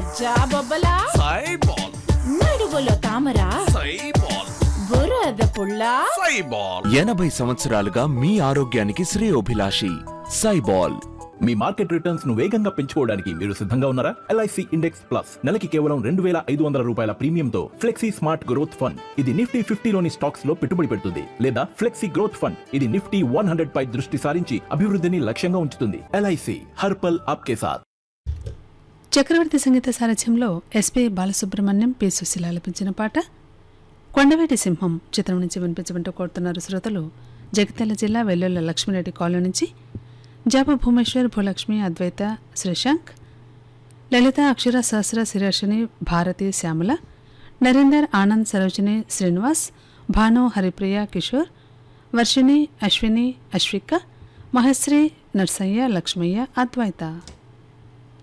జాబొబ్బలా సైబాల్ నడువులో తామర సైబాల్ బురద పుల్ల సైబాల్ ఎనభై సంవత్సరాలుగా మీ ఆరోగ్యానికి శ్రేయోభిలాషి సైబాల్ మీ మార్కెట్ రిటర్న్స్ ను వేగంగా పెంచుకోవడానికి మీరు సిద్ధంగా ఉన్నారా ఎల్ఐసి ఇండెక్స్ ప్లస్ నెలకి కేవలం రెండు వేల ఐదు వందల రూపాయల ప్రీమియంతో ఫ్లెక్సీ స్మార్ట్ గ్రోత్ ఫండ్ ఇది నిఫ్టీ ఫిఫ్టీలోని స్టాక్స్ లో పెట్టుబడి పెడుతుంది లేదా ఫ్లెక్సీ గ్రోత్ ఫండ్ ఇది నిఫ్టీ వన్ హండ్రెడ్ పై దృష్టి సారించి అభివృద్ధిని లక్ష్యంగా ఉంచుతుంది ఎల్ఐసి హర్పల్ ఆప్కే సాత్ చక్రవర్తి సంగీత సారథ్యంలో ఎస్పి బాలసుబ్రహ్మణ్యం పి సుశీల ఆలపించిన పాట కొండవేటి సింహం చిత్రం నుంచి వినిపించమంటూ కోరుతున్నారు శ్రోతలు జగిత్యాల జిల్లా వెల్లుల్ల లక్ష్మీరెడ్డి కాలనీ నుంచి జాప భూమేశ్వర్ భూలక్ష్మి అద్వైత శ్రీశాంక్ లలిత అక్షర సహస్ర శిరాషిని భారతి శ్యామల నరేందర్ ఆనంద్ సరోజిని శ్రీనివాస్ భాను హరిప్రియ కిషోర్ వర్షిణి అశ్విని అశ్విక మహశ్రీ నర్సయ్య లక్ష్మయ్య అద్వైత